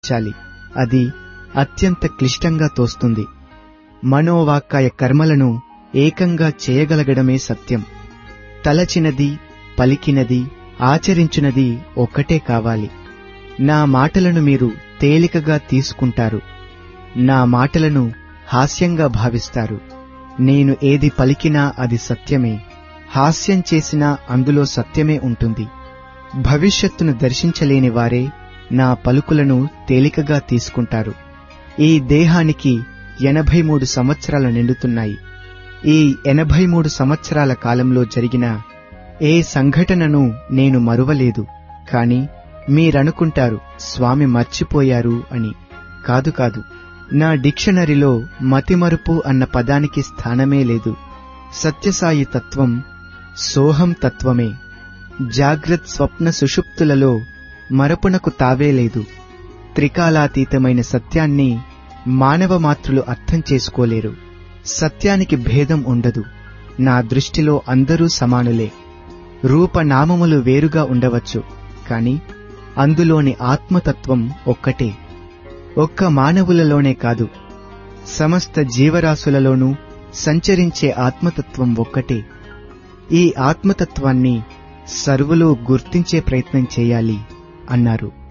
చాలి అది అత్యంత క్లిష్టంగా తోస్తుంది మనోవాక్కాయ కర్మలను ఏకంగా చేయగలగడమే సత్యం తలచినది పలికినది ఆచరించునది ఒక్కటే కావాలి నా మాటలను మీరు తేలికగా తీసుకుంటారు నా మాటలను హాస్యంగా భావిస్తారు నేను ఏది పలికినా అది సత్యమే హాస్యం చేసినా అందులో సత్యమే ఉంటుంది భవిష్యత్తును దర్శించలేని వారే నా పలుకులను తేలికగా తీసుకుంటారు ఈ దేహానికి ఎనభై మూడు సంవత్సరాలు నిండుతున్నాయి ఈ ఎనభై మూడు సంవత్సరాల కాలంలో జరిగిన ఏ సంఘటనను నేను మరువలేదు కాని మీరనుకుంటారు స్వామి మర్చిపోయారు అని కాదు కాదు నా డిక్షనరీలో మతిమరుపు అన్న పదానికి స్థానమే లేదు సత్యసాయి తత్వం సోహం తత్వమే జాగ్రత్ స్వప్న సుషుప్తులలో మరపునకు తావే లేదు త్రికాలాతీతమైన సత్యాన్ని మానవ మాత్రులు అర్థం చేసుకోలేరు సత్యానికి భేదం ఉండదు నా దృష్టిలో అందరూ సమానులే రూపనామములు వేరుగా ఉండవచ్చు కాని అందులోని ఆత్మతత్వం ఒక్కటే ఒక్క మానవులలోనే కాదు సమస్త జీవరాశులలోనూ సంచరించే ఆత్మతత్వం ఒక్కటే ఈ ఆత్మతత్వాన్ని సర్వులు గుర్తించే ప్రయత్నం చేయాలి అన్నారు